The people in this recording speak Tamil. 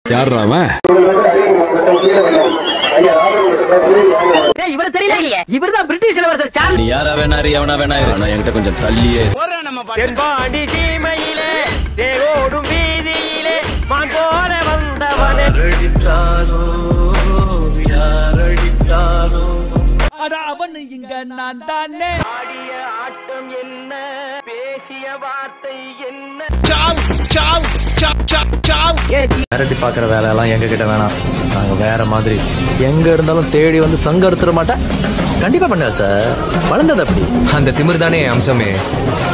யார் அவன் இவர் தெரியல இல்லையே இவர் தான் பிரிட்டிஷ் இளவரசர் சார்லி நீ யாரா வேணா இரு, எவனா வேணா இரு. ஆனா என்கிட்ட கொஞ்சம் தள்ளியே இரு. தென்பாண்டி சீமையிலே தேரோடும் வீதியிலே மான் போல வந்தவனே ஆடிய ஆட்டம் என்ன பேசிய வார்த்தை என்ன மிரட்டி பாக்குற வேலை எல்லாம் எங்க கிட்ட வேணாம் நாங்க வேற மாதிரி எங்க இருந்தாலும் தேடி வந்து சங்க அறுத்துட மாட்டேன் கண்டிப்பா பண்ணுவேன் சார் வளர்ந்தது அப்படி அந்த திமிர் தானே என் அம்சமே